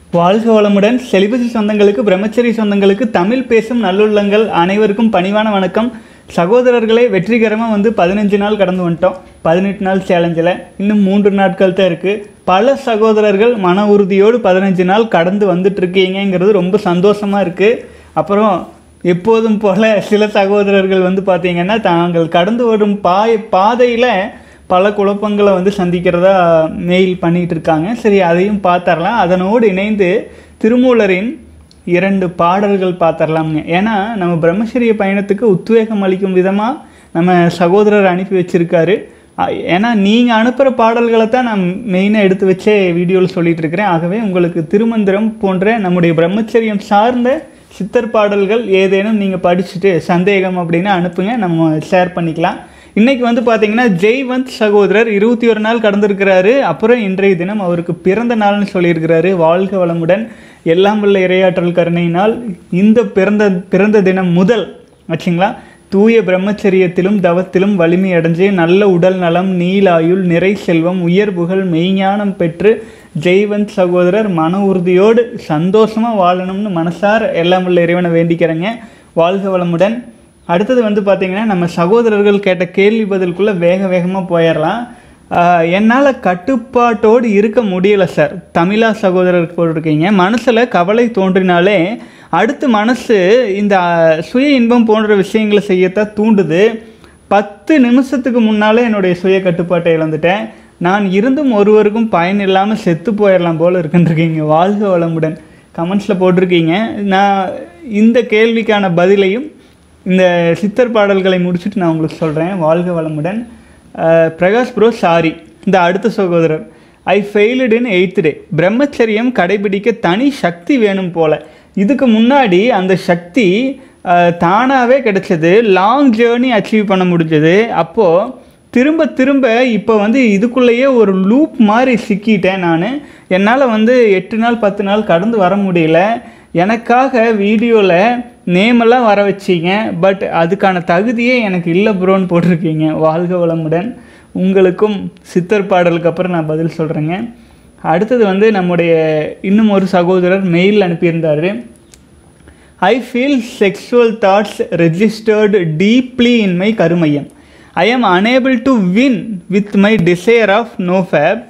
வாழ்க வளமுடன் செலிபசி சொந்தங்களுக்கு பிரம்மச்சரி சொந்தங்களுக்கு தமிழ் பேசும் நல்லுள்ளங்கள் அனைவருக்கும் பணிவான வணக்கம் சகோதரர்களே வெற்றிகரமாக வந்து பதினஞ்சு நாள் கடந்து வந்துட்டோம் பதினெட்டு நாள் சேலஞ்சில் இன்னும் மூன்று நாட்கள் தான் இருக்குது பல சகோதரர்கள் மன உறுதியோடு பதினஞ்சு நாள் கடந்து வந்துட்டு இருக்கீங்கங்கிறது ரொம்ப சந்தோஷமாக இருக்குது அப்புறம் எப்போதும் போல சில சகோதரர்கள் வந்து பார்த்தீங்கன்னா தாங்கள் கடந்து வரும் பாய் பாதையில் பல குழப்பங்களை வந்து சந்திக்கிறதா மெயில் பண்ணிட்டு இருக்காங்க சரி அதையும் பார்த்தரலாம் அதனோடு இணைந்து திருமூலரின் இரண்டு பாடல்கள் பார்த்தரலாம்ங்க ஏன்னா நம்ம பிரம்மச்சரிய பயணத்துக்கு உத்வேகம் அளிக்கும் விதமாக நம்ம சகோதரர் அனுப்பி வச்சிருக்காரு அ- ஏன்னா நீங்கள் அனுப்புகிற பாடல்களை தான் நான் மெயினாக எடுத்து வச்சே வீடியோவில் சொல்லிட்டு இருக்கிறேன் ஆகவே உங்களுக்கு திருமந்திரம் போன்ற நம்முடைய பிரம்மச்சரியம் சார்ந்த சித்தர் பாடல்கள் ஏதேனும் நீங்கள் படிச்சுட்டு சந்தேகம் அப்படின்னு அனுப்புங்க நம்ம ஷேர் பண்ணிக்கலாம் இன்னைக்கு வந்து பார்த்தீங்கன்னா ஜெய்வந்த் சகோதரர் இருபத்தி ஒரு நாள் கடந்திருக்கிறாரு அப்புறம் இன்றைய தினம் அவருக்கு பிறந்த நாள்னு சொல்லியிருக்கிறாரு வாழ்க வளமுடன் எல்லாம் வல்ல இரையாற்றல் கருணையினால் இந்த பிறந்த பிறந்த தினம் முதல் ஆச்சுங்களா தூய பிரம்மச்சரியத்திலும் தவத்திலும் வலிமை அடைஞ்சு நல்ல உடல் நலம் நீலாயுள் நிறை செல்வம் உயர் புகழ் மெய்ஞானம் பெற்று ஜெய்வந்த் சகோதரர் மன உறுதியோடு சந்தோஷமாக வாழணும்னு மனசார எல்லாம் உள்ள இறைவனை வேண்டிக்கிறேங்க வாழ்க வளமுடன் அடுத்தது வந்து பார்த்தீங்கன்னா நம்ம சகோதரர்கள் கேட்ட கேள்வி பதிலுக்குள்ளே வேக வேகமாக போயிடலாம் என்னால் கட்டுப்பாட்டோடு இருக்க முடியல சார் தமிழா சகோதரர் போட்டிருக்கீங்க மனசில் கவலை தோன்றினாலே அடுத்து மனசு இந்த ஆஹ், சுய இன்பம் போன்ற விஷயங்களை செய்யத்தான் தூண்டுது பத்து நிமிஷத்துக்கு முன்னாலே என்னுடைய சுய கட்டுப்பாட்டை இழந்துட்டேன் நான் இருந்தும் ஒருவருக்கும் பயன் இல்லாமல் செத்து போயிடலாம் போல இருக்குன்றிருக்கீங்க வாழ்க வளமுடன் கமெண்ட்ஸில் போட்டிருக்கீங்க நான் இந்த கேள்விக்கான பதிலையும் இந்த சித்தர் பாடல்களை முடிச்சுட்டு நான் உங்களுக்கு சொல்கிறேன் வாழ்க வளமுடன் அஹ், பிரகாஷ் ப்ரோ சாரி இந்த அடுத்த சகோதரர் ஐ ஃபெயில்டு இன் எயித்து டே பிரம்மச்சரியம் கடைபிடிக்க தனி சக்தி வேணும் போல இதுக்கு முன்னாடி அந்த சக்தி அஹ், தானாகவே கிடைச்சது லாங் ஜேர்னி அச்சீவ் பண்ண முடிஞ்சது அப்போது திரும்ப திரும்ப இப்போ வந்து இதுக்குள்ளேயே ஒரு லூப் மாதிரி சிக்கிட்டேன் நான் என்னால் வந்து எட்டு நாள் பத்து நாள் கடந்து வர முடியல எனக்காக வீடியோவில் நேமெல்லாம் வர வச்சீங்க பட் அதுக்கான தகுதியே எனக்கு இல்லை ப்ரோன்னு போட்டிருக்கீங்க வாழ்க வளமுடன் உங்களுக்கும் சித்தர் பாடலுக்கு அப்புறம் நான் பதில் சொல்கிறேங்க அடுத்தது வந்து நம்முடைய இன்னும் ஒரு சகோதரர் மெயில் அனுப்பியிருந்தாரு I feel sexual thoughts registered deeply in my கருமையம் I am unable to win with my desire of no fap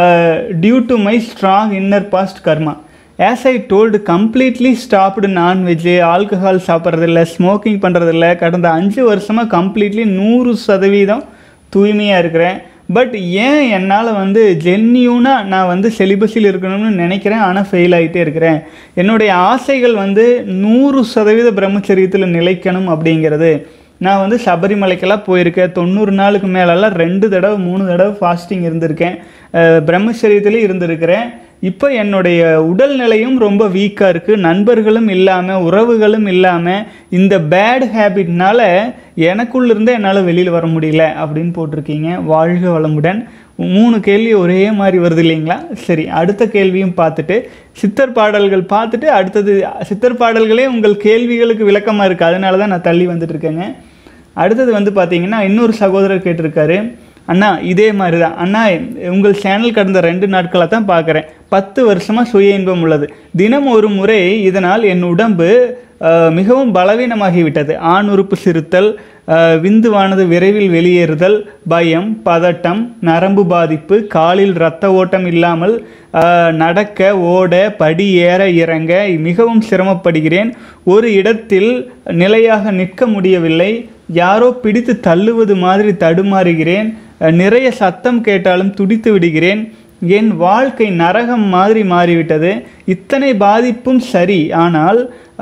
due to my strong inner past karma as I told completely stopped nonveg alcohol சாப்பிட்றதில்ல smoking பண்ணுறதில்ல கடந்த அஞ்சு வருஷமாக completely நூறு சதவீதம் தூய்மையாக இருக்கிறேன் பட் ஏன் என்னால் வந்து ஜென்யூனாக நான் வந்து செலிபஸில் இருக்கணும்னு நினைக்கிறேன் ஆனால் ஃபெயில் ஆகிட்டே இருக்கிறேன் என்னுடைய ஆசைகள் வந்து நூறு சதவீத பிரம்மச்சரியத்தில் நிலைக்கணும் அப்படிங்கிறது நான் வந்து சபரிமலைக்கெல்லாம் போயிருக்கேன் தொண்ணூறு நாளுக்கு மேலெல்லாம் ரெண்டு தடவை மூணு தடவை ஃபாஸ்டிங் இருந்திருக்கேன் அஹ் பிரம்மச்சரியத்திலே இருந்திருக்கிறேன் இப்போ என்னுடைய உடல்நிலையும் ரொம்ப வீக்காக இருக்குது நண்பர்களும் இல்லாமல் உறவுகளும் இல்லாமல் இந்த பேட் ஹேபிட்னால எனக்குள்ளிருந்தே என்னால் வெளியில் வர முடியல அப்படின்னு போட்டிருக்கீங்க வாழ்க வளமுடன் மூணு கேள்வி ஒரே மாதிரி வருது இல்லைங்களா சரி அடுத்த கேள்வியும் பார்த்துட்டு சித்தர் பாடல்கள் பார்த்துட்டு அடுத்தது சித்தர் பாடல்களே உங்கள் கேள்விகளுக்கு விளக்கமாக இருக்குது அதனால தான் நான் தள்ளி வந்துட்டு இருக்கேங்க அடுத்தது வந்து பார்த்தீங்கன்னா இன்னொரு சகோதரர் கேட்டிருக்காரு அண்ணா இதே மாதிரி தான் அண்ணா உங்கள் சேனல் கடந்த ரெண்டு நாட்களாக தான் பார்க்குறேன் பத்து வருஷமாக சுய இன்பம் உள்ளது தினம் ஒரு முறை இதனால் என் உடம்பு அஹ், மிகவும் பலவீனமாகிவிட்டது ஆண் உறுப்பு சிறுத்தல் அஹ், விந்துவானது விரைவில் வெளியேறுதல் பயம் பதட்டம் நரம்பு பாதிப்பு காலில் இரத்த ஓட்டம் இல்லாமல் அஹ், நடக்க ஓட படி ஏற இறங்க மிகவும் சிரமப்படுகிறேன் ஒரு இடத்தில் நிலையாக நிற்க முடியவில்லை யாரோ பிடித்து தள்ளுவது மாதிரி தடுமாறுகிறேன் அஹ், நிறைய சத்தம் கேட்டாலும் துடித்து விடுகிறேன் என் வாழ்க்கை நரகம் மாதிரி மாறிவிட்டது இத்தனை பாதிப்பும் சரி ஆனால்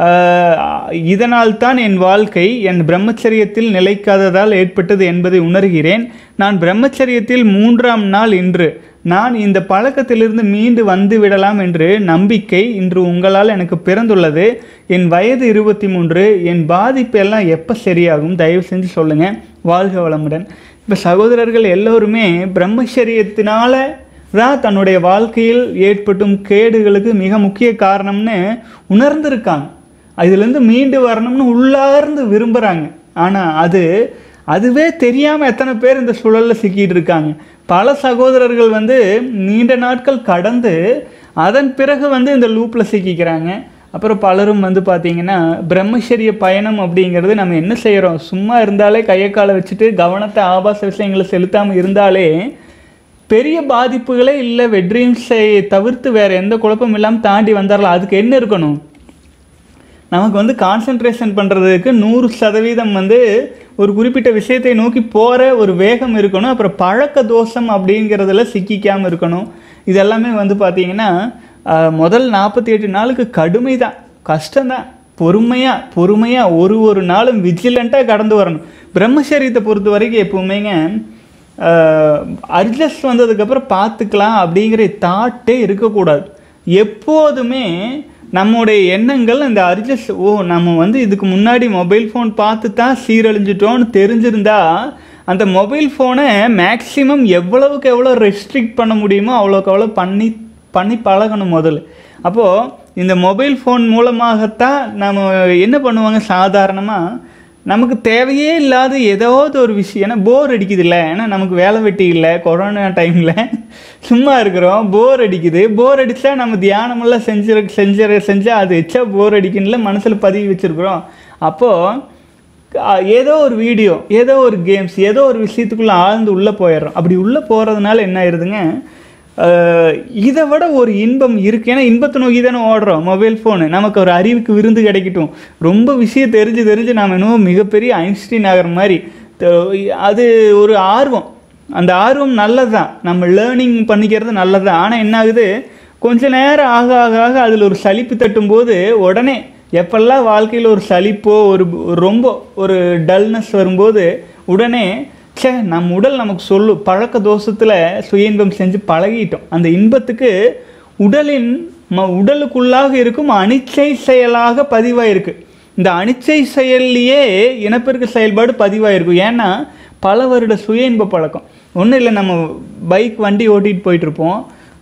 ஆஹ், இதனால் தான் என் வாழ்க்கை என் பிரம்மச்சரியத்தில் நிலைக்காததால் ஏற்பட்டது என்பதை உணர்கிறேன் நான் பிரம்மச்சரியத்தில் மூன்றாம் நாள் இன்று நான் இந்த பழக்கத்திலிருந்து மீண்டு வந்து விடலாம் என்று நம்பிக்கை இன்று உங்களால் எனக்கு பிறந்துள்ளது என் வயது இருபத்தி மூன்று என் பாதிப்பு எல்லாம் எப்போ சரியாகும் தயவு செஞ்சு சொல்லுங்கள் வாழ்க வளமுடன் இப்போ சகோதரர்கள் எல்லோருமே பிரம்மச்சரியத்தினால தான் தன்னுடைய வாழ்க்கையில் ஏற்பட்டும் கேடுகளுக்கு மிக முக்கிய காரணம்னு உணர்ந்திருக்காங்க அதுலேருந்து மீண்டு வரணும்னு உள்ளார்ந்து விரும்புகிறாங்க ஆனால் அது அதுவே தெரியாமல் எத்தனை பேர் இந்த சூழலில் சிக்கிட்டு இருக்காங்க பல சகோதரர்கள் வந்து நீண்ட நாட்கள் கடந்து அதன் பிறகு வந்து இந்த லூப்பில் சிக்கிக்கிறாங்க அப்புறம் பலரும் வந்து பார்த்தீங்கன்னா பிரம்மச்சரிய பயணம் அப்படிங்கிறது நம்ம என்ன செய்கிறோம் சும்மா இருந்தாலே கையை காலை வச்சுட்டு கவனத்தை ஆபாச விஷயங்களை செலுத்தாமல் இருந்தாலே பெரிய பாதிப்புகளே இல்லை வெட்ரீம்ஸை தவிர்த்து வேறு எந்த குழப்பம் இல்லாமல் தாண்டி வந்துடலாம் அதுக்கு என்ன இருக்கணும் நமக்கு வந்து கான்சென்ட்ரேஷன் பண்ணுறதுக்கு நூறு சதவீதம் வந்து ஒரு குறிப்பிட்ட விஷயத்தை நோக்கி போகிற ஒரு வேகம் இருக்கணும் அப்புறம் பழக்க தோஷம் அப்படிங்கிறதுல சிக்கிக்காமல் இருக்கணும் இதெல்லாமே வந்து பார்த்திங்கன்னா ஆஹ், முதல் நாற்பத்தி எட்டு நாளுக்கு கடுமை தான் கஷ்டம்தான் பொறுமையாக பொறுமையாக ஒரு ஒரு நாளும் விஜிலண்ட்டாக கடந்து வரணும் பிரம்மச்சரியத்தை பொறுத்த வரைக்கும் எப்பவுமேங்க அட்ஜஸ்ட் வந்ததுக்கப்புறம் பார்த்துக்கலாம் அப்படிங்கிற தாட்டே இருக்கக்கூடாது எப்போதுமே நம்முடைய எண்ணங்கள் அந்த அட்ஜஸ்ட் ஓ நம்ம வந்து இதுக்கு முன்னாடி மொபைல் ஃபோன் பார்த்து தான் சீரழிஞ்சிட்டோம்னு தெரிஞ்சிருந்தா அந்த மொபைல் ஃபோனை மேக்ஸிமம் எவ்வளவுக்கு எவ்வளோ ரெஸ்ட்ரிக்ட் பண்ண முடியுமோ அவ்வளோக்கு அவ்வளோ பண்ணி பண்ணி பழகணும் முதல்ல அப்போது இந்த மொபைல் ஃபோன் மூலமாகத்தான் நம்ம என்ன பண்ணுவாங்க சாதாரணமாக நமக்கு தேவையே இல்லாத ஏதாவது ஒரு விஷயம் ஏன்னா போர் அடிக்குது இல்லை ஏன்னா நமக்கு வேலை வெட்டி இல்லை கொரோனா டைமில் சும்மா இருக்கிறோம் போர் அடிக்குது போர் அடித்தா நம்ம தியானமெல்லாம் செஞ்சு செஞ்சு செஞ்சால் அது எச்சா போர் அடிக்குன்னுல மனசில் பதிவு வச்சுருக்குறோம் அப்போது அஹ் ஏதோ ஒரு வீடியோ ஏதோ ஒரு கேம்ஸ் ஏதோ ஒரு விஷயத்துக்குள்ளே ஆழ்ந்து உள்ளே போயிடுறோம் அப்படி உள்ளே போகிறதுனால என்ன ஆயிடுதுங்க அஹ் இதை விட ஒரு இன்பம் இருக்குது ஏன்னா இன்பத்தை நோக்கி தானே ஓடுறோம் மொபைல் ஃபோனு நமக்கு ஒரு அறிவுக்கு விருந்து கிடைக்கட்டும் ரொம்ப விஷயம் தெரிஞ்சு தெரிஞ்சு நாம் இன்னும் மிகப்பெரிய ஐன்ஸ்டீன் ஆகிற மாதிரி த- அது ஒரு ஆர்வம் அந்த ஆர்வம் நல்லது தான் நம்ம லேர்னிங் பண்ணிக்கிறது நல்லது தான் ஆனால் என்ன ஆகுது கொஞ்ச நேரம் ஆக ஆக ஆக அதில் ஒரு சலிப்பு தட்டும்போது உடனே எப்பெல்லாம் வாழ்க்கையில் ஒரு சலிப்போ ஒரு ஒரு ரொம்ப ஒரு டல்னஸ் வரும்போது உடனே ச்சே நம்ம உடல் நமக்கு சொல்லு பழக்க தோஷத்தில் சுய இன்பம் செஞ்சு பழகிட்டோம் அந்த இன்பத்துக்கு உடலின் ம உடலுக்குள்ளாக இருக்கும் அனிச்சை செயலாக பதிவாயிருக்கு இந்த அனிச்சை செயல்லையே இனப்பெருக்க செயல்பாடு பதிவாயிருக்கும் ஏன்னா பல வருட சுய இன்ப பழக்கம் ஒன்றும் இல்லை நம்ம பைக் வண்டி ஓட்டிகிட்டு போயிட்டுருப்போம்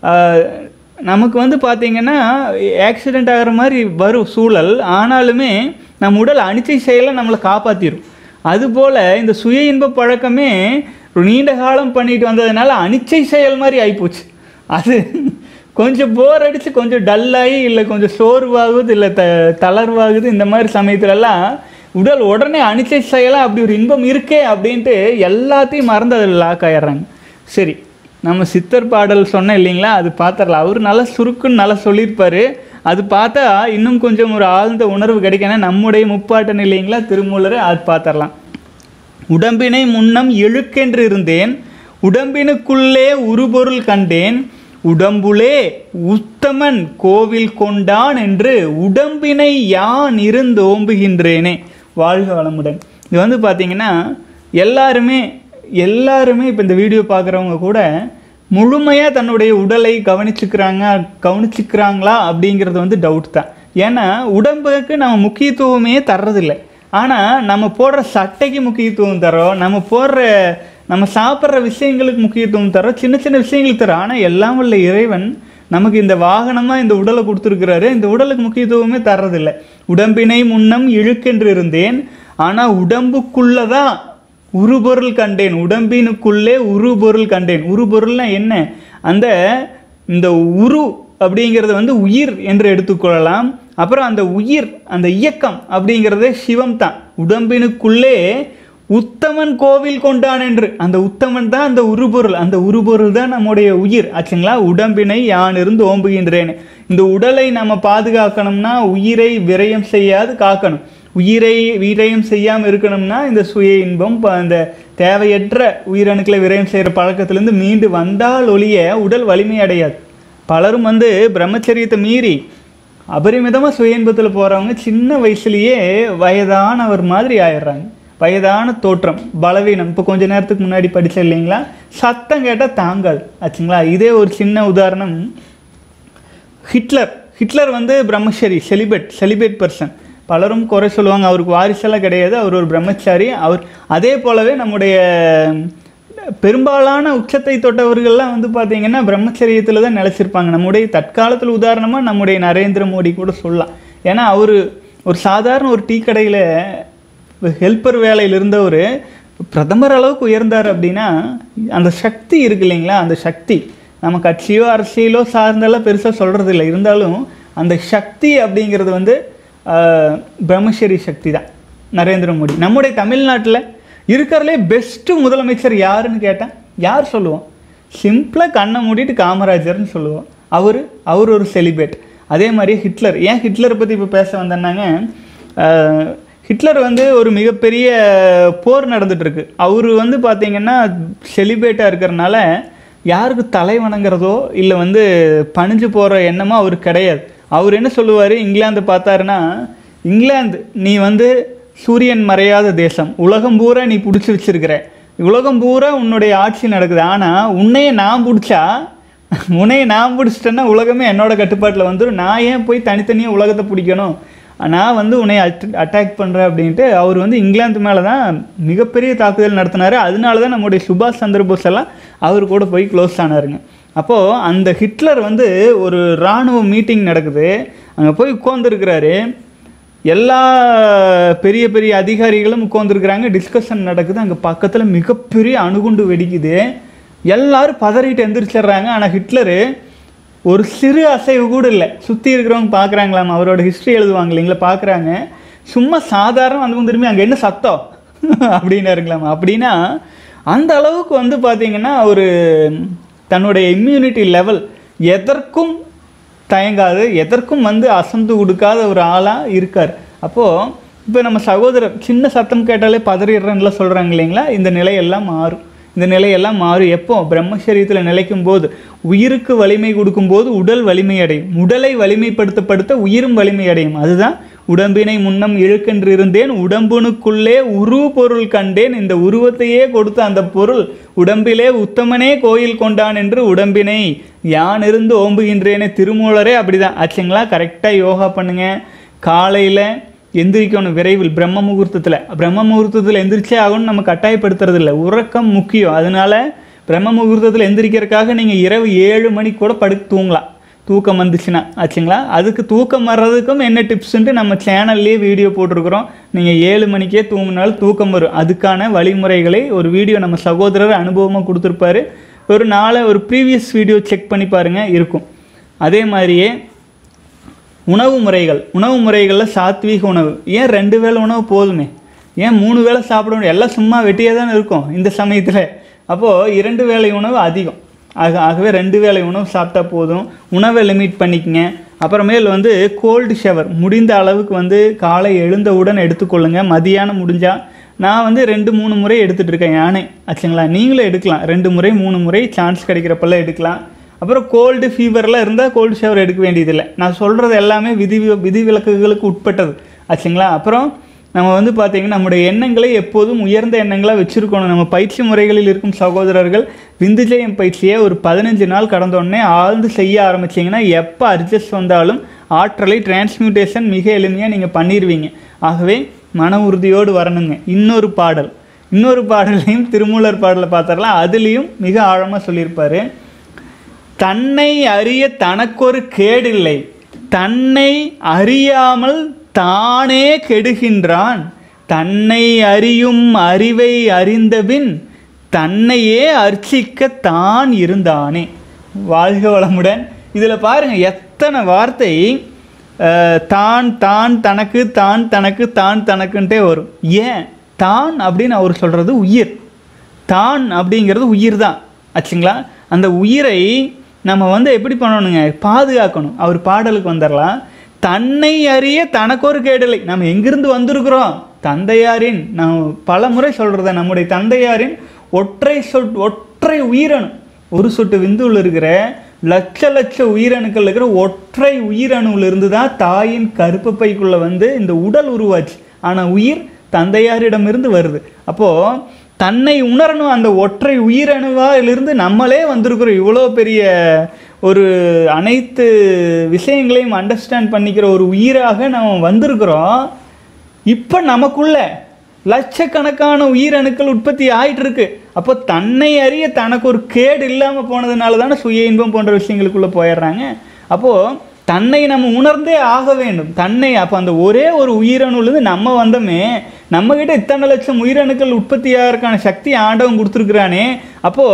நமக்கு வந்து பார்த்திங்கன்னா ஆக்சிடெண்ட் ஆகிற மாதிரி வரும் சூழல் ஆனாலுமே நம்ம உடல் அனிச்சை செயலை நம்மளை காப்பாற்றிடும் அதுபோல் இந்த சுய இன்ப பழக்கமே ஒரு நீண்ட காலம் பண்ணிட்டு வந்ததுனால அனிச்சை செயல் மாதிரி ஆகிப்போச்சு அது கொஞ்சம் போர் அடித்து கொஞ்சம் டல்லாகி இல்லை கொஞ்சம் சோர்வாகுது இல்லை த தளர்வாகுது இந்த மாதிரி சமயத்துலலாம் உடல் உடனே அனிச்சை செயலாக அப்படி ஒரு இன்பம் இருக்கே அப்படின்ட்டு எல்லாத்தையும் மறந்து அதில் லாக் ஆயிடுறாங்க சரி நம்ம சித்தர் பாடல் சொன்னேன் இல்லைங்களா அது பார்த்துடலாம் அவர் நல்லா சுருக்குன்னு நல்லா சொல்லியிருப்பாரு அது பார்த்தா இன்னும் கொஞ்சம் ஒரு ஆழ்ந்த உணர்வு கிடைக்கும் ஏன்னா நம்முடைய முப்பாட்டன் இல்லைங்களா திருமூலர் அது பார்த்துடலாம் உடம்பினை முன்னம் இழுக்கென்று இருந்தேன் உடம்பினுக்குள்ளே உருபொருள் கண்டேன் உடம்புலே உத்தமன் கோவில் கொண்டான் என்று உடம்பினை யான் இருந்து ஓம்புகின்றேனே வாழ்க வளமுடன் இது வந்து பார்த்தீங்கன்னா எல்லாருமே எல்லாருமே இப்போ இந்த வீடியோ பார்க்குறவங்க கூட முழுமையாக தன்னுடைய உடலை கவனிச்சுக்கிறாங்க கவனிச்சுக்கிறாங்களா அப்படிங்கிறது வந்து டவுட் தான் ஏன்னா உடம்புக்கு நம்ம முக்கியத்துவமே தர்றதில்லை ஆனால் நம்ம போடுற சட்டைக்கு முக்கியத்துவம் தரோம் நம்ம போடுற நம்ம சாப்பிட்ற விஷயங்களுக்கு முக்கியத்துவம் தரோம் சின்ன சின்ன விஷயங்களுக்கு தரோம் ஆனால் எல்லாம் உள்ள இறைவன் நமக்கு இந்த வாகனமாக இந்த உடலை கொடுத்துருக்கிறாரு இந்த உடலுக்கு முக்கியத்துவமே தர்றதில்லை உடம்பினை முன்னம் இழுக்கென்று இருந்தேன் ஆனால் உடம்புக்குள்ளே தான் உருபொருள் கண்டேன் உடம்பினுக்குள்ளே உருபொருள் கண்டேன் உருபொருள்னா என்ன அந்த இந்த உரு அப்படிங்கிறது வந்து உயிர் என்று எடுத்துக்கொள்ளலாம் அப்புறம் அந்த உயிர் அந்த இயக்கம் அப்படிங்கிறதே சிவம் தான் உடம்பினுக்குள்ளே உத்தமன் கோவில் கொண்டான் என்று அந்த உத்தமன் தான் அந்த உருபொருள் அந்த உருபொருள் தான் நம்முடைய உயிர் ஆச்சுங்களா உடம்பினை யான் இருந்து ஓம்புகின்றேன் இந்த உடலை நம்ம பாதுகாக்கணும்னா உயிரை விரயம் செய்யாது காக்கணும் உயிரை விரயம் செய்யாமல் இருக்கணும்னா இந்த சுய இன்பம் ப- இந்த தேவையற்ற உயிரணுக்களை விரயம் செய்கிற பழக்கத்திலேருந்து மீண்டு வந்தால் ஒழிய உடல் வலிமை அடையாது பலரும் வந்து பிரம்மச்சரியத்தை மீறி அபரிமிதமாக சுய இன்பத்தில் போகிறவங்க சின்ன வயசுலேயே வயதானவர் மாதிரி ஆயிடுறாங்க வயதான தோற்றம் பலவீனம் இப்போ கொஞ்ச நேரத்துக்கு முன்னாடி படிச்சேன் இல்லைங்களா சத்தம் கேட்டால் தாங்காது ஆச்சுங்களா இதே ஒரு சின்ன உதாரணம் ஹிட்லர் ஹிட்லர் வந்து பிரம்மச்சரி செலிபேட் செலிபேட் பர்சன் பலரும் குறை சொல்லுவாங்க அவருக்கு வாரிசெல்லாம் கிடையாது அவர் ஒரு பிரம்மச்சாரி அவர் அதே போலவே நம்முடைய பெரும்பாலான உச்சத்தை தொட்டவர்கள்லாம் வந்து பார்த்தீங்கன்னா பிரம்மச்சரியத்தில் தான் நிலச்சிருப்பாங்க நம்முடைய தற்காலத்தில் உதாரணமாக நம்முடைய நரேந்திர மோடி கூட சொல்லலாம் ஏன்னா அவர் ஒரு சாதாரண ஒரு டீ கடையில் ஹெல்ப்பர் வேலையில் இருந்தவர் பிரதமர் அளவுக்கு உயர்ந்தார் அப்படின்னா அந்த சக்தி இருக்கு இல்லைங்களா அந்த சக்தி நம்ம கட்சியோ அரசியலோ சார்ந்தெல்லாம் பெருசாக சொல்கிறது இல்லை இருந்தாலும் அந்த சக்தி அப்படிங்கிறது வந்து ஆஹ், பிரம்மச்சரி சக்தி தான் நரேந்திர மோடி நம்முடைய தமிழ்நாட்டில் இருக்கிறதுலே பெஸ்ட்டு முதலமைச்சர் யாருன்னு கேட்டேன் யார் சொல்லுவோம் சிம்பிளாக கண்ணை மூடிட்டு காமராஜர்னு சொல்லுவோம் அவர் அவர் ஒரு செலிபிரேட் அதே மாதிரி ஹிட்லர் ஏன் ஹிட்லரை பற்றி இப்போ பேச வந்தேன்னாங்க ஆஹ், ஹிட்லர் வந்து ஒரு மிகப்பெரிய போர் நடந்துட்டு இருக்கு அவர் வந்து பார்த்தீங்கன்னா செலிபிரேட்டாக இருக்கிறனால யாருக்கு தலை வணங்குறதோ இல்லை வந்து பணிஞ்சு போகிற எண்ணமோ அவருக்கு கிடையாது அவர் என்ன சொல்லுவார் இங்கிலாந்து பார்த்தாருன்னா இங்கிலாந்து நீ வந்து சூரியன் மறையாத தேசம் உலகம் பூரா நீ பிடிச்சி வச்சிருக்கிற உலகம் பூரா உன்னுடைய ஆட்சி நடக்குது ஆனால் உன்னையே நான் பிடிச்சா உன்னையை நான் பிடிச்சிட்டேன்னா உலகமே என்னோட கட்டுப்பாட்டில் வந்துடும் நான் ஏன் போய் தனித்தனியாக உலகத்தை பிடிக்கணும் நான் வந்து உன்னை அட்டாக் பண்ணுறேன் அப்படின்ட்டு அவர் வந்து இங்கிலாந்து மேலே தான் மிகப்பெரிய தாக்குதல் நடத்தினாரு அதனால தான் நம்முடைய சுபாஷ் சந்திர போஸ் எல்லாம் அவர் கூட போய் க்ளோஸ் ஆனாருங்க அப்போது அந்த ஹிட்லர் வந்து ஒரு இராணுவ மீட்டிங் நடக்குது அங்கே போய் உட்காந்துருக்கிறாரு எல்லா பெரிய பெரிய அதிகாரிகளும் உட்காந்துருக்குறாங்க டிஸ்கஷன் நடக்குது அங்கே பக்கத்தில் மிகப்பெரிய அணுகுண்டு வெடிக்குது எல்லாரும் பதறிட்டு எந்திரிச்சிடுறாங்க ஆனால் ஹிட்லரு ஒரு சிறு அசைவு கூட இல்லை சுற்றி இருக்கிறவங்க பார்க்குறாங்களாம் அவரோட ஹிஸ்ட்ரி எழுதுவாங்க இல்லைங்களா பார்க்குறாங்க சும்மா சாதாரண அந்த திரும்பி அங்கே என்ன சத்தம் அப்படின்னாருங்களாம் அப்படின்னா அந்த அளவுக்கு வந்து பார்த்தீங்கன்னா ஒரு தன்னுடைய இம்யூனிட்டி லெவல் எதற்கும் தயங்காது எதற்கும் வந்து அசந்து கொடுக்காத ஒரு ஆளாக இருக்கார் அப்போது இப்போ நம்ம சகோதரர் சின்ன சத்தம் கேட்டாலே பதறிடுறேன்லாம் சொல்கிறாங்க இல்லைங்களா இந்த நிலையெல்லாம் மாறும் இந்த நிலையெல்லாம் மாறும் எப்போ பிரம்மச்சரியத்தில் நிலைக்கும் போது உயிருக்கு வலிமை கொடுக்கும்போது உடல் வலிமை அடையும் உடலை வலிமைப்படுத்தப்படுத்த உயிரும் வலிமை அடையும் அதுதான் உடம்பினை முன்னம் இழுக்கென்று இருந்தேன் உடம்புனுக்குள்ளே உரு பொருள் கண்டேன் இந்த உருவத்தையே கொடுத்த அந்த பொருள் உடம்பிலே உத்தமனே கோயில் கொண்டான் என்று உடம்பினை யான் இருந்து ஓம்புகின்றேனே திருமூலரே அப்படிதான் ஆச்சுங்களா கரெக்டாக யோகா பண்ணுங்க காலையில் எந்திரிக்கணும் விரைவில் பிரம்ம முகூர்த்தத்தில் பிரம்ம முகூர்த்தத்தில் எந்திரிச்சே ஆகணும்னு நம்ம கட்டாயப்படுத்துறது இல்லை உறக்கம் முக்கியம் அதனால பிரம்ம முகூர்த்தத்தில் எந்திரிக்கிறதுக்காக நீங்கள் இரவு ஏழு மணிக்கு கூட படுத்து தூங்கலாம் தூக்கம் வந்துச்சுன்னா ஆச்சுங்களா அதுக்கு தூக்கம் வர்றதுக்கும் என்ன டிப்ஸுன்ட்டு நம்ம சேனல்லே வீடியோ போட்டிருக்கிறோம் நீங்கள் ஏழு மணிக்கே தூங்கினாலும் தூக்கம் வரும் அதுக்கான வழிமுறைகளை ஒரு வீடியோ நம்ம சகோதரர் அனுபவமாக கொடுத்துருப்பாரு ஒரு நாளை ஒரு ப்ரீவியஸ் வீடியோ செக் பண்ணி பாருங்கள் இருக்கும் அதே மாதிரியே உணவு முறைகள் உணவு முறைகளில் சாத்வீக உணவு ஏன் ரெண்டு வேளை உணவு போதுமே ஏன் மூணு வேளை சாப்பிட முடியும் எல்லாம் சும்மா வெட்டியே தானே இருக்கும் இந்த சமயத்தில் அப்போது இரண்டு வேளை உணவு அதிகம் ஆக ஆகவே ரெண்டு வேளை உணவு சாப்பிட்டா போதும் உணவை லிமிட் பண்ணிக்கங்க அப்புறமேல் வந்து கோல்டு ஷவர் முடிந்த அளவுக்கு வந்து காலை எழுந்தவுடன் எடுத்துக்கொள்ளுங்க மதியானம் முடிஞ்சால் நான் வந்து ரெண்டு மூணு முறை எடுத்துகிட்டு இருக்கேன் யானை ஆச்சுங்களா நீங்களும் எடுக்கலாம் ரெண்டு முறை மூணு முறை சான்ஸ் கிடைக்கிறப்பெல்லாம் எடுக்கலாம் அப்புறம் கோல்டு ஃபீவர்லாம் இருந்தால் கோல்டு ஷவர் எடுக்க வேண்டியதில்லை நான் சொல்கிறது எல்லாமே விதி விதிவிலக்குகளுக்கு உட்பட்டது ஆச்சுங்களா அப்புறம் நம்ம வந்து பார்த்திங்கன்னா நம்முடைய எண்ணங்களை எப்போதும் உயர்ந்த எண்ணங்களாக வச்சுருக்கணும் நம்ம பயிற்சி முறைகளில் இருக்கும் சகோதரர்கள் விந்துஜயம் பயிற்சியை ஒரு பதினஞ்சு நாள் கடந்த உடனே ஆழ்ந்து செய்ய ஆரம்பிச்சிங்கன்னா எப்போ அட்ஜஸ்ட் வந்தாலும் ஆற்றலை டிரான்ஸ்மியூட்டேஷன் மிக எளிமையாக நீங்கள் பண்ணிடுவீங்க ஆகவே மன உறுதியோடு வரணுங்க இன்னொரு பாடல் இன்னொரு பாடலையும் திருமூலர் பாடலை பார்த்துடலாம் அதுலேயும் மிக ஆழமாக சொல்லியிருப்பாரு தன்னை அறிய தனக்கொரு கேடில்லை தன்னை அறியாமல் தானே கெடுகின்றான் தன்னை அறியும் அறிவை அறிந்தபின் தன்னையே அர்ச்சிக்க தான் இருந்தானே வாழ்க வளமுடன் இதில் பாருங்க எத்தனை வார்த்தை அஹ், தான் தான் தனக்கு தான் தனக்கு தான் தனக்குன்ட்டே வரும் ஏன் தான் அப்படின்னு அவர் சொல்கிறது உயிர் தான் அப்படிங்கிறது உயிர் தான் ஆச்சுங்களா அந்த உயிரை நம்ம வந்து எப்படி பண்ணணுங்க பாதுகாக்கணும் அவர் பாடலுக்கு வந்துடலாம் தன்னை அறிய தனக்கு ஒரு கேடலை நம்ம எங்கிருந்து வந்திருக்கிறோம் தந்தையாரின் நான் பல முறை சொல்கிறத நம்முடைய தந்தையாரின் ஒற்றை சொட் ஒற்றை உயிரணு ஒரு சொட்டு விந்துவில் இருக்கிற லட்ச லட்ச உயிரணுக்கள் இருக்கிற ஒற்றை உயிரணுவில் இருந்து தான் தாயின் கருப்பு பைக்குள்ளே வந்து இந்த உடல் உருவாச்சு ஆனால் உயிர் தந்தையாரிடமிருந்து வருது அப்போது தன்னை உணரணும் அந்த ஒற்றை உயிரணுவாயிலிருந்து நம்மளே வந்திருக்கிறோம் இவ்வளோ பெரிய ஒரு அனைத்து விஷயங்களையும் அண்டர்ஸ்டாண்ட் பண்ணிக்கிற ஒரு உயிராக நம்ம வந்திருக்கிறோம் இப்போ நமக்குள்ள லட்சக்கணக்கான உயிரணுக்கள் உற்பத்தி ஆயிட்டு இருக்கு அப்போ தன்னை அறிய தனக்கு ஒரு கேடு இல்லாமல் போனதுனால தானே சுய இன்பம் போன்ற விஷயங்களுக்குள்ளே போயிடுறாங்க அப்போது தன்னை நம்ம உணர்ந்தே ஆக வேண்டும் தன்னை அப்போ அந்த ஒரே ஒரு உயிரணுலேருந்து நம்ம வந்தோமே நம்மக்கிட்ட இத்தனை லட்சம் உயிரணுக்கள் உற்பத்தி ஆகிறதுக்கான சக்தி ஆண்டவன் கொடுத்துருக்குறானே அப்போது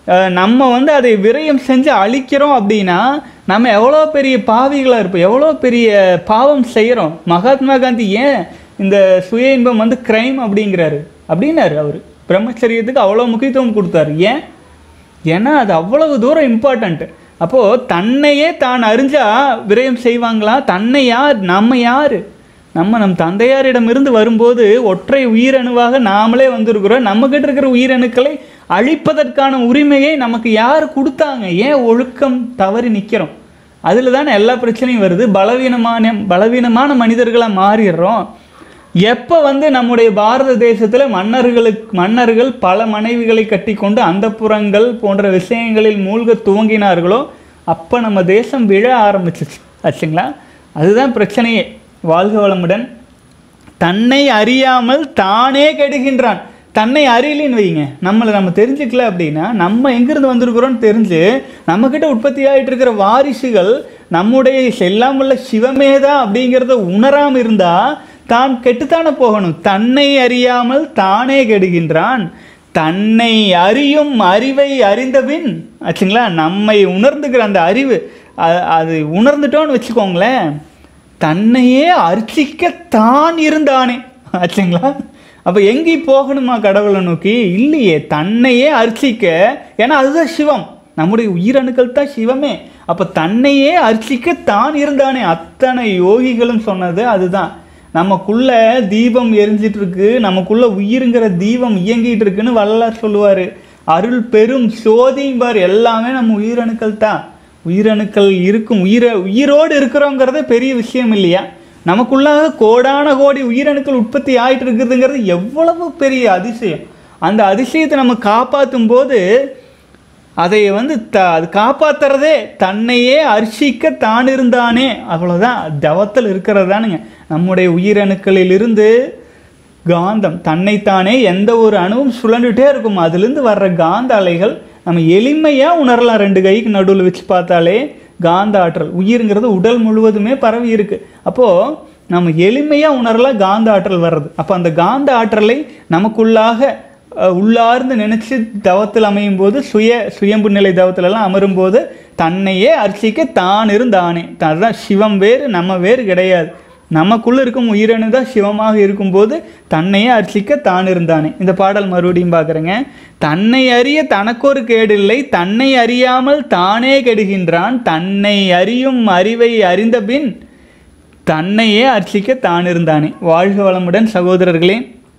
அஹ், நம்ம வந்து அதை விரயம் செஞ்சு அழிக்கிறோம் அப்படின்னா நம்ம எவ்வளோ பெரிய பாவிகளாக இருப்போம் எவ்வளோ பெரிய பாவம் செய்கிறோம் மகாத்மா காந்தி ஏன் இந்த சுய இன்பம் வந்து கிரைம் அப்படிங்கிறாரு அப்படின்னாரு அவர் பிரம்மச்சரியத்துக்கு அவ்வளோ முக்கியத்துவம் கொடுத்தாரு ஏன் ஏன்னா அது அவ்வளவு தூரம் இம்பார்ட்டண்ட் அப்போது தன்னையே தான் அறிஞ்சா விரயம் செய்வாங்களா தன்னை யார் நம்ம யார் நம்ம நம் தந்தையாரிடமிருந்து வரும்போது ஒற்றை உயிரணுவாக நாமளே வந்திருக்கிறோம் நம்மக்கிட்ட இருக்கிற உயிரணுக்களை அழிப்பதற்கான உரிமையை நமக்கு யார் கொடுத்தாங்க ஏன் ஒழுக்கம் தவறி நிற்கிறோம் அதில் தானே எல்லா பிரச்சனையும் வருது பலவீனமான பலவீனமான மனிதர்களாக மாறிடுறோம் எப்போ வந்து நம்முடைய பாரத தேசத்தில் மன்னர்களுக்கு மன்னர்கள் பல மனைவிகளை கட்டிக்கொண்டு அந்தப்புறங்கள் போன்ற விஷயங்களில் மூழ்க துவங்கினார்களோ அப்போ நம்ம தேசம் விழ ஆரம்பிச்சிச்சு ஆச்சுங்களா அதுதான் பிரச்சனையே வாழ்க வளமுடன் தன்னை அறியாமல் தானே கெடுகின்றான் தன்னை அறியலின்னு வைங்க நம்மளை நம்ம தெரிஞ்சுக்கல அப்படின்னா நம்ம எங்கிருந்து வந்திருக்கிறோம்னு தெரிஞ்சு நம்மக்கிட்ட உற்பத்தி ஆகிட்டு இருக்கிற வாரிசுகள் நம்முடைய எல்லாம் உள்ள சிவமேதா அப்படிங்கிறத உணராமல் இருந்தால் தான் கெட்டுத்தானே போகணும் தன்னை அறியாமல் தானே கெடுகின்றான் தன்னை அறியும் அறிவை அறிந்தபின் ஆச்சுங்களா நம்மை உணர்ந்துக்கிற அந்த அறிவு அ- அது உணர்ந்துட்டோன்னு வச்சுக்கோங்களேன் தன்னையே அர்ச்சிக்க தான் இருந்தானே ஆச்சுங்களா அப்போ எங்கே போகணுமா கடவுளை நோக்கி இல்லையே தன்னையே அர்ச்சிக்க ஏன்னா அதுதான் சிவம் நம்முடைய உயிரணுக்கள் தான் சிவமே அப்போ தன்னையே அர்ச்சிக்க தான் இருந்தானே அத்தனை யோகிகளும் சொன்னது அதுதான் நமக்குள்ள தீபம் எரிஞ்சிட்டு இருக்கு நமக்குள்ள உயிருங்கிற தீபம் இயங்கிட்டு இருக்குன்னு வள்ளலார் சொல்லுவார் அருள் பெரும் சோதிம்பார் எல்லாமே நம்ம உயிரணுக்கள் தான் உயிரணுக்கள் இருக்கும் உயிர உயிரோடு இருக்கிறோங்கிறது பெரிய விஷயம் இல்லையா நமக்குள்ளாக கோடான கோடி உயிரணுக்கள் உற்பத்தி ஆயிட்டு இருக்குதுங்கிறது எவ்வளவு பெரிய அதிசயம் அந்த அதிசயத்தை நம்ம காப்பாற்றும் போது அதை வந்து த அது காப்பாத்துறதே தன்னையே அர்ச்சிக்க தான் இருந்தானே அவ்வளோதான் தவத்தில் இருக்கிறது தானுங்க நம்முடைய உயிரணுக்களிலிருந்து காந்தம் தன்னைத்தானே எந்த ஒரு அணுவும் சுழண்டுட்டே இருக்கும் அதுலேருந்து வர்ற காந்த அலைகள் நம்ம எளிமையாக உணரலாம் ரெண்டு கைக்கு நடுவில் வச்சு பார்த்தாலே காந்த ஆற்றல் உயிருங்கிறது உடல் முழுவதுமே பரவி இருக்கு அப்போது நம்ம எளிமையாக உணரலாம் காந்த ஆற்றல் வர்றது அப்போ அந்த காந்த ஆற்றலை நமக்குள்ளாக அஹ், உள்ளார்ந்து நினைச்சு தவத்தில் அமையும் போது சுய சுயம்பு நிலை தவத்திலெல்லாம் அமரும் போது தன்னையே அர்ச்சிக்க தான் இருந்தானே அதுதான் சிவம் வேறு நம்ம வேறு கிடையாது நமக்குள்ள இருக்கும் உயிரணு தான் சிவமாக இருக்கும்போது தன்னையே அர்ச்சிக்க தான் இருந்தானே இந்த பாடல் மறுபடியும் பார்க்குறேங்க தன்னை அறிய தனக்கொரு கேடில்லை தன்னை அறியாமல் தானே கெடுகின்றான் தன்னை அறியும் அறிவை அறிந்த பின் தன்னையே அர்ச்சிக்க தான் இருந்தானே வாழ்க வளமுடன் சகோதரர்களே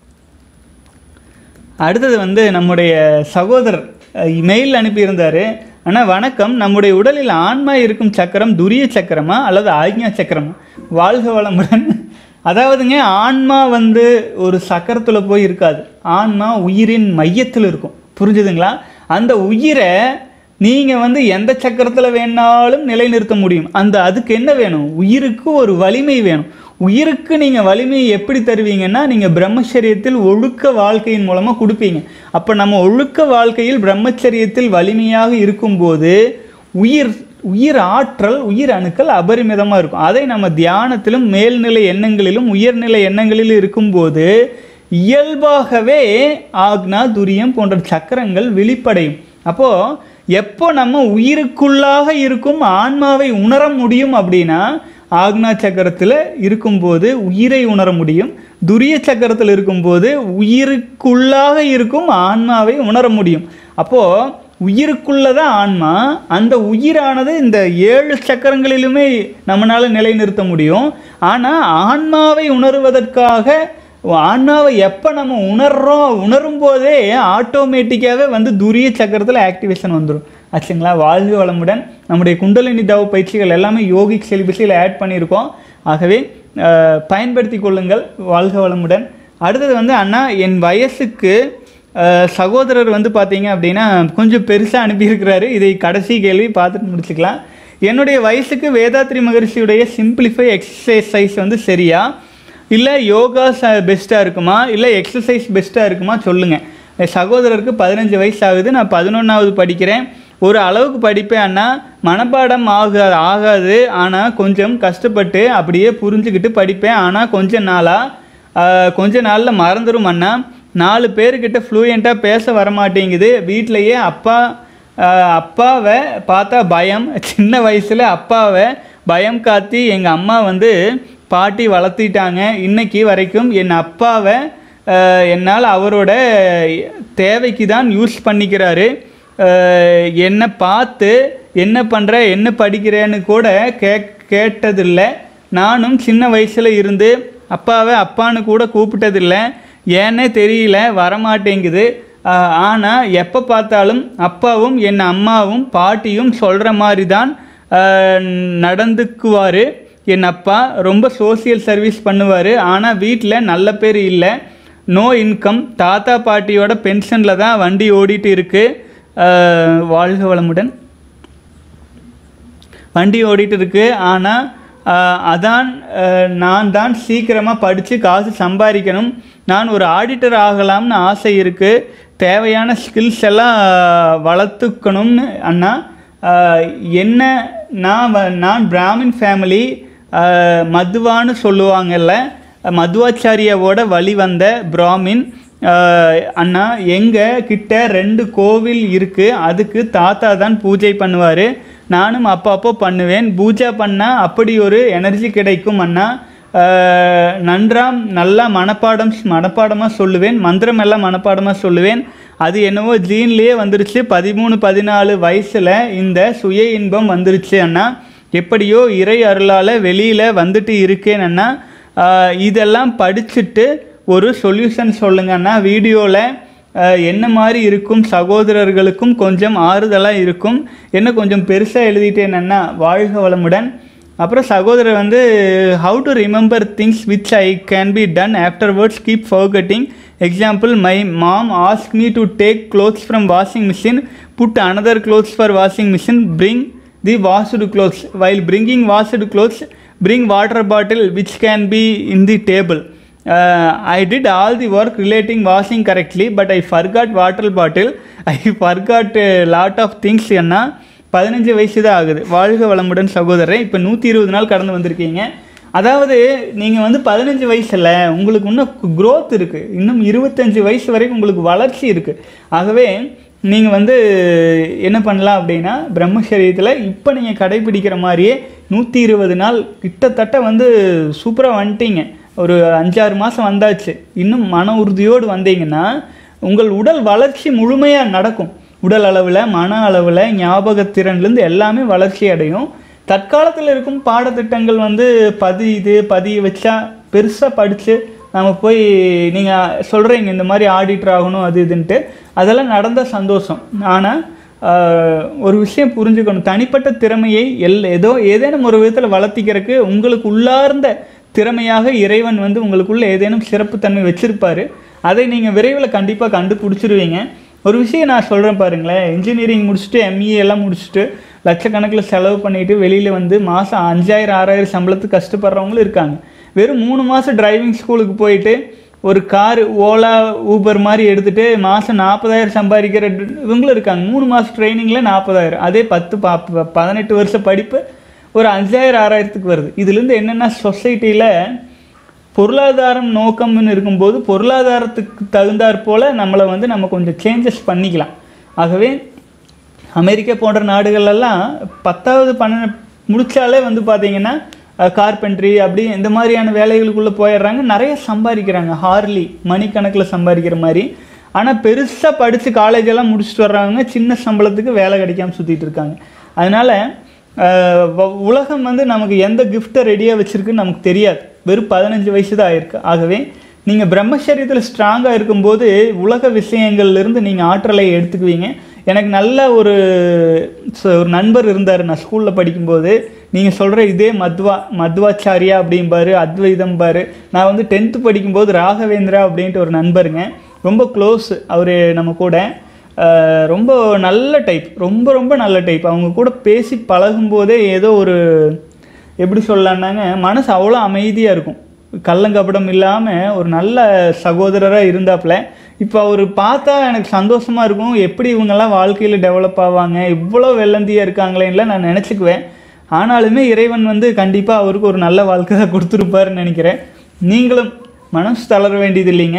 அடுத்தது வந்து நம்முடைய சகோதரர் மெயில் அனுப்பியிருந்தார் ஆனால் வணக்கம் நம்முடைய உடலில் ஆன்மா இருக்கும் சக்கரம் துரிய சக்கரமா அல்லது ஆக்ஞா சக்கரமா வாழ்க வளமுடன் அதாவதுங்க ஆன்மா வந்து ஒரு சக்கரத்தில் போய் இருக்காது ஆன்மா உயிரின் மையத்தில் இருக்கும் புரிஞ்சுதுங்களா அந்த உயிரை நீங்கள் வந்து எந்த சக்கரத்தில் வேணாலும் நிலைநிறுத்த முடியும் அந்த அதுக்கு என்ன வேணும் உயிருக்கு ஒரு வலிமை வேணும் உயிருக்கு நீங்கள் வலிமையை எப்படி தருவீங்கன்னா நீங்கள் பிரம்மச்சரியத்தில் ஒழுக்க வாழ்க்கையின் மூலமாக கொடுப்பீங்க அப்போ நம்ம ஒழுக்க வாழ்க்கையில் பிரம்மச்சரியத்தில் வலிமையாக இருக்கும்போது உயிர் உயிர் ஆற்றல் உயிர் அணுக்கள் அபரிமிதமாக இருக்கும் அதை நம்ம தியானத்திலும் மேல்நிலை எண்ணங்களிலும் உயர்நிலை எண்ணங்களிலும் இருக்கும்போது இயல்பாகவே ஆக்னா துரியம் போன்ற சக்கரங்கள் வெளிப்படையும் அப்போது எப்போ நம்ம உயிருக்குள்ளாக இருக்கும் ஆன்மாவை உணர முடியும் அப்படின்னா ஆக்னா சக்கரத்தில் இருக்கும்போது உயிரை உணர முடியும் துரிய சக்கரத்தில் இருக்கும்போது உயிருக்குள்ளாக இருக்கும் ஆன்மாவை உணர முடியும் அப்போது உயிருக்குள்ள தான் ஆன்மா அந்த உயிரானது இந்த ஏழு சக்கரங்களிலுமே நம்மளால் நிலைநிறுத்த முடியும் ஆனால் ஆன்மாவை உணர்வதற்காக ஆன்மாவை எப்போ நம்ம உணர்றோம் உணரும் போதே ஆட்டோமேட்டிக்காகவே வந்து துரிய சக்கரத்தில் ஆக்டிவேஷன் வந்துடும் ஆச்சுங்களா வாழ்வு வளமுடன் நம்முடைய குண்டலினி தவ பயிற்சிகள் எல்லாமே யோகிக் செலிபஸில் ஆட் பண்ணியிருக்கோம் ஆகவே அஹ், பயன்படுத்தி கொள்ளுங்கள் வாழ்க வளமுடன் அடுத்தது வந்து அண்ணா என் வயசுக்கு அஹ், சகோதரர் வந்து பார்த்தீங்க அப்படின்னா கொஞ்சம் பெருசாக அனுப்பியிருக்கிறாரு இதை கடைசி கேள்வி பார்த்துட்டு முடிச்சுக்கலாம் என்னுடைய வயசுக்கு வேதாத்ரி மகரிஷியுடைய சிம்பிளிஃபை எக்ஸசைஸ் வந்து சரியா இல்லை யோகா ச பெஸ்ட்டாக இருக்குமா இல்லை எக்ஸசைஸ் பெஸ்ட்டாக இருக்குமா சொல்லுங்கள் என் சகோதரருக்கு பதினஞ்சு வயசு ஆகுது நான் பதினொன்றாவது படிக்கிறேன் ஒரு அளவுக்கு படிப்பேன் அண்ணா மனப்பாடம் ஆகா ஆகாது ஆனால் கொஞ்சம் கஷ்டப்பட்டு அப்படியே புரிஞ்சுக்கிட்டு படிப்பேன் ஆனால் கொஞ்ச நாளாக கொஞ்ச நாளில் மறந்துடும் அண்ணா நாலு பேர்கிட்ட ஃப்ளூயண்ட்டாக பேச வரமாட்டேங்குது வீட்டிலையே அப்பா ஆஹ் அப்பாவை பார்த்தா பயம் சின்ன வயசில் அப்பாவை பயம் காத்தி எங்கள் அம்மா வந்து பாட்டி வளர்த்திட்டாங்க இன்னைக்கு வரைக்கும் என் அப்பாவை ஆஹ் என்னால் அவரோட தேவைக்கு தான் யூஸ் பண்ணிக்கிறாரு ஆஹ் என்னை பார்த்து என்ன பண்ணுற என்ன படிக்கிறேன்னு கூட கே கேட்டதில்லை நானும் சின்ன வயசில் இருந்து அப்பாவை அப்பான்னு கூட கூப்பிட்டதில்லை ஏன்னே தெரியல வரமாட்டேங்குது ஆனால் எப்போ பார்த்தாலும் அப்பாவும் என் அம்மாவும் பாட்டியும் சொல்கிற மாதிரி தான் நடந்துக்குவார் என் அப்பா ரொம்ப சோசியல் சர்வீஸ் பண்ணுவார் ஆனால் வீட்டில் நல்ல பேர் இல்லை நோ இன்கம் தாத்தா பாட்டியோட பென்ஷனில் தான் வண்டி ஓடிட்டு இருக்கு அஹ், வாழ்க வளமுடன் வண்டி ஓடிட்டு இருக்கு ஆனால் அதான் அஹ், நான் தான் சீக்கிரமாக படித்து காசு சம்பாதிக்கணும் நான் ஒரு ஆடிட்டர் ஆகலாம்னு ஆசை இருக்குது தேவையான ஸ்கில்ஸ் எல்லாம் வளர்த்துக்கணும்னு அண்ணா அஹ், என்ன நான் வ- நான் பிராமின் ஃபேமிலி மதுவான்னு சொல்லுவாங்கல்ல மதுவாச்சாரியாவோட வழி வந்த பிராமின் ஆஹ் அண்ணா எங்கள் கிட்ட ரெண்டு கோவில் இருக்குது அதுக்கு தாத்தா தான் பூஜை பண்ணுவார் நானும் அப்பப்போ பண்ணுவேன் பூஜை பண்ணால் அப்படி ஒரு எனர்ஜி கிடைக்கும் அண்ணா ஆஹ் நன்றாம் நல்லா மனப்பாடம் மனப்பாடமாக சொல்லுவேன் மந்திரம் எல்லாம் மனப்பாடமாக சொல்லுவேன் அது என்னவோ ஜீன்லேயே வந்துருச்சு பதிமூணு பதினாலு வயசில் இந்த சுய இன்பம் வந்துருச்சு அண்ணா எப்படியோ இறை அருளால் வெளியில் வந்துட்டு இருக்கேன் அண்ணா ஆஹ் இதெல்லாம் படிச்சுட்டு ஒரு சொல்யூஷன் சொல்லுங்கன்னா வீடியோவில் என்ன மாதிரி இருக்கும் சகோதரர்களுக்கும் கொஞ்சம் ஆறுதலாக இருக்கும் என்ன கொஞ்சம் பெருசாக எழுதிட்டேன்னா வாழ்க வளமுடன் அப்புறம் சகோதரர் வந்து how to remember things which I can be done afterwards keep forgetting example my mom ask me to take clothes from washing machine put another clothes for washing machine bring the washed clothes while bringing washed clothes bring water bottle which can be in the table uh, i did all the work relating washing correctly but i forgot water bottle i forgot a lot of things என்ன பதினஞ்சு வயசு தான் ஆகுது வாழ்க வளமுடன் சகோதரன் இப்போ நூற்றி இருபது நாள் கடந்து வந்திருக்கீங்க அதாவது நீங்கள் வந்து பதினஞ்சு வயசில் உங்களுக்கு இன்னும் growth இருக்குது இன்னும் இருபத்தஞ்சு வயசு வரைக்கும் உங்களுக்கு வளர்ச்சி இருக்குது ஆகவே நீங்கள் வந்து என்ன பண்ணலாம் அப்படின்னா பிரம்மச்சரியத்தில் இப்போ நீங்கள் கடைபிடிக்கிற மாதிரியே நூற்றி இருபது நாள் கிட்டத்தட்ட வந்து சூப்பராக வந்துட்டீங்க ஒரு அஞ்சாறு மாதம் வந்தாச்சு இன்னும் மன உறுதியோடு வந்தீங்கன்னா உங்கள் உடல் வளர்ச்சி முழுமையாக நடக்கும் உடல் அளவில் மன அளவில் ஞாபகத்திறன்லேருந்து எல்லாமே வளர்ச்சி அடையும் தற்காலத்தில் இருக்கும் பாடத்திட்டங்கள் வந்து பதியுது பதிய வச்சா பெருசாக படித்து நம்ம போய் நீங்கள் சொல்கிறீங்க இந்த மாதிரி ஆடிட்டர் ஆகணும் அது இதுன்ட்டு அதெல்லாம் நடந்த சந்தோஷம் ஆனால் ஆஹ், ஒரு விஷயம் புரிஞ்சுக்கணும் தனிப்பட்ட திறமையை எல் ஏதோ ஏதேனும் ஒரு விதத்தில் வளர்த்திக்கிறதுக்கு உங்களுக்கு உள்ளார்ந்த திறமையாக இறைவன் வந்து உங்களுக்குள்ள ஏதேனும் சிறப்புத்தன்மை வச்சிருப்பாரு அதை நீங்கள் விரைவில் கண்டிப்பாக கண்டுபிடிச்சிருவீங்க ஒரு விஷயம் நான் சொல்கிறேன் பாருங்களேன் இன்ஜினியரிங் முடிச்சுட்டு எம்இ எல்லாம் முடிச்சுட்டு லட்சக்கணக்கில் செலவு பண்ணிட்டு வெளியில் வந்து மாதம் அஞ்சாயிரம் ஆறாயிரம் சம்பளத்துக்கு கஷ்டப்படுறவங்களும் இருக்காங்க வெறும் மூணு மாதம் டிரைவிங் ஸ்கூலுக்கு போயிட்டு ஒரு கார் ஓலா ஊபர் மாதிரி எடுத்துகிட்டு மாதம் நாற்பதாயிரம் சம்பாதிக்கிற இவங்களும் இருக்காங்க மூணு மாதம் ட்ரைனிங்கில் நாற்பதாயிரம் அதே பத்து பா ப- பதினெட்டு வருஷம் படிப்பு ஒரு அஞ்சாயிரம் ஆறாயிரத்துக்கு வருது இதுலேருந்து என்னென்னா சொசைட்டியில் பொருளாதாரம் நோக்கம்னு இருக்கும்போது பொருளாதாரத்துக்கு தகுந்தாற் போல் நம்மளை வந்து நம்ம கொஞ்சம் சேஞ்சஸ் பண்ணிக்கலாம் ஆகவே அமெரிக்கா போன்ற நாடுகள்லாம் பத்தாவது பண்ண முடிச்சாலே வந்து பார்த்தீங்கன்னா கார்பென்ட்ரி அப்படி இந்த மாதிரியான வேலைகளுக்குள்ளே போயிடுறாங்க நிறைய சம்பாதிக்கிறாங்க ஹார்லி மணிக்கணக்கில் சம்பாதிக்கிற மாதிரி ஆனால் பெருசாக படித்து காலேஜ் எல்லாம் முடிச்சுட்டு வர்றவங்க சின்ன சம்பளத்துக்கு வேலை கிடைக்காம சுற்றிட்டு இருக்காங்க அதனால் ஆஹ் வ- உலகம் வந்து நமக்கு எந்த கிஃப்ட்டை ரெடியாக வச்சுருக்குன்னு நமக்கு தெரியாது வெறும் பதினஞ்சு வயசு தான் ஆயிருக்கு ஆகவே நீங்கள் பிரம்மச்சரியத்தில் ஸ்ட்ராங்காக இருக்கும்போது உலக விஷயங்கள்லேருந்து நீங்கள் ஆற்றலை எடுத்துக்குவீங்க எனக்கு நல்ல ஒரு ச- ஒரு நண்பர் இருந்தார் நான் ஸ்கூலில் படிக்கும்போது நீங்கள் சொல்கிற இதே மத்வா மத்வாச்சாரியா அப்படிம்பாரு அத்வைதம்பாரு நான் வந்து டென்த்து படிக்கும்போது ராகவேந்திரா அப்படின்ட்டு ஒரு நண்பருங்க ரொம்ப க்ளோஸ் அவர் நம்ம கூட அஹ் ரொம்ப நல்ல டைப் ரொம்ப ரொம்ப நல்ல டைப் அவங்க கூட பேசி பழகும்போதே ஏதோ ஒரு எப்படி சொல்லலான்னாங்க மனசு அவ்வளோ அமைதியாக இருக்கும் கள்ளங்கபடம் இல்லாமல் ஒரு நல்ல சகோதரராக இருந்தாப்புல இப்போ அவர் பார்த்தா எனக்கு சந்தோஷமாக இருக்கும் எப்படி இவங்கெல்லாம் வாழ்க்கையில் டெவலப் ஆவாங்க இவ்வளோ வெள்ளந்தியாக இருக்காங்களேன்ல நான் நினச்சிக்குவேன் ஆனாலுமே இறைவன் வந்து கண்டிப்பாக அவருக்கு ஒரு நல்ல வாழ்க்கை தான் கொடுத்துருப்பாருன்னு நினைக்கிறேன் நீங்களும் மனசு தளர வேண்டியது இல்லைங்க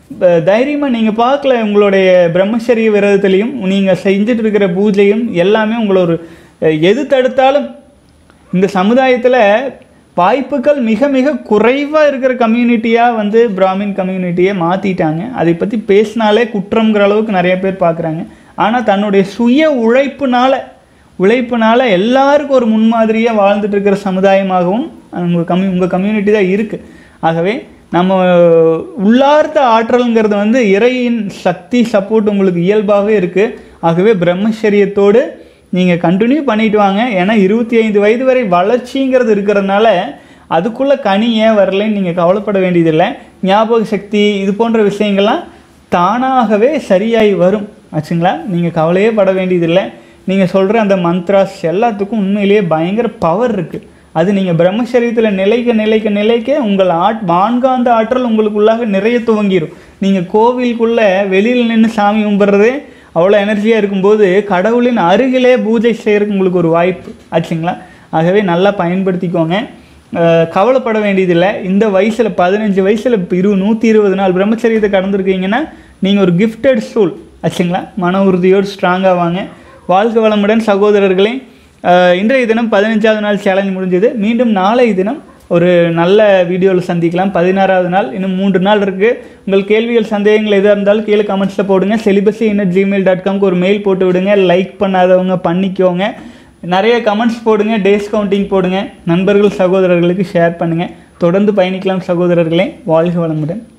தைரியமாக நீங்கள் பார்க்கல உங்களுடைய பிரம்மச்சரிய விரதத்துலேயும் நீங்கள் செஞ்சுட்டு இருக்கிற பூஜையும் எல்லாமே உங்களை ஒரு அஹ், எது தடுத்தாலும் இந்த சமுதாயத்தில் வாய்ப்புகள் மிக மிக குறைவாக இருக்கிற கம்யூனிட்டியாக வந்து பிராமின் கம்யூனிட்டியை மாற்றிட்டாங்க அதை பற்றி பேசினாலே குற்றங்கிற அளவுக்கு நிறைய பேர் பார்க்குறாங்க ஆனால் தன்னுடைய சுய உழைப்புனால உழைப்புனால எல்லாருக்கும் ஒரு முன்மாதிரியாக வாழ்ந்துட்டு இருக்கிற சமுதாயமாகவும் உங்கள் கம்யூ உங்கள் கம்யூனிட்டி தான் இருக்குது ஆகவே நம்ம உள்ளார்த்த ஆற்றல்ங்கிறது வந்து இறையின் சக்தி சப்போர்ட் உங்களுக்கு இயல்பாகவே இருக்குது ஆகவே பிரம்மச்சரியத்தோடு நீங்கள் கண்டினியூ பண்ணிட்டு வாங்க ஏன்னா இருபத்தி ஐந்து வயது வரை வளர்ச்சிங்கிறது இருக்கிறதுனால அதுக்குள்ளே கனி ஏன் வரலைன்னு நீங்கள் கவலைப்பட வேண்டியதில்லை ஞாபக சக்தி இது போன்ற விஷயங்கள்லாம் தானாகவே சரியாகி வரும் ஆச்சுங்களா நீங்கள் கவலையே பட வேண்டியதில்லை நீங்கள் சொல்கிற அந்த மந்த்ராஸ் எல்லாத்துக்கும் உண்மையிலேயே பயங்கர பவர் இருக்குது அது நீங்கள் பிரம்மச்சரியத்தில் நிலைக்க நிலைக்க நிலைக்க உங்கள் ஆட் வான்காந்த ஆற்றல் உங்களுக்குள்ளாக நிறைய துவங்கிடும் நீங்கள் கோவிலுக்குள்ளே வெளியில் நின்று சாமி கும்பிட்றதே அவ்வளோ எனர்ஜியாக இருக்கும்போது கடவுளின் அருகிலே பூஜை செய்கிறதுக்கு உங்களுக்கு ஒரு வாய்ப்பு ஆச்சுங்களா ஆகவே நல்லா பயன்படுத்திக்கோங்க அஹ் கவலைப்பட வேண்டியதில்லை இந்த வயசில் பதினஞ்சு வயசில் இப்போ இரு நூற்றி இருபது நாள் பிரம்மச்சரியத்தை கடந்திருக்கீங்கன்னா நீங்கள் ஒரு கிஃப்டட் சூல் ஆச்சுங்களா மன உறுதியோடு ஸ்ட்ராங்காக வாங்க வாழ்க வளமுடன் சகோதரர்களே அஹ் இன்றைய தினம் பதினஞ்சாவது நாள் சேலஞ்ச் முடிஞ்சது மீண்டும் நாளை தினம் ஒரு நல்ல வீடியோவில் சந்திக்கலாம் பதினாறாவது நாள் இன்னும் மூன்று நாள் இருக்குது உங்கள் கேள்விகள் சந்தேகங்கள் எதாக இருந்தாலும் கீழே கமெண்ட்ஸில் போடுங்க செலிபஸி இன்னட் ஜிமெயில் டாட் காம்க்கு ஒரு மெயில் போட்டு விடுங்க லைக் பண்ணாதவங்க பண்ணிக்கோங்க நிறைய கமெண்ட்ஸ் போடுங்க டேஸ் கவுண்டிங் போடுங்க நண்பர்கள் சகோதரர்களுக்கு ஷேர் பண்ணுங்கள் தொடர்ந்து பயணிக்கலாம் சகோதரர்களே வாழ்க வளமுடன்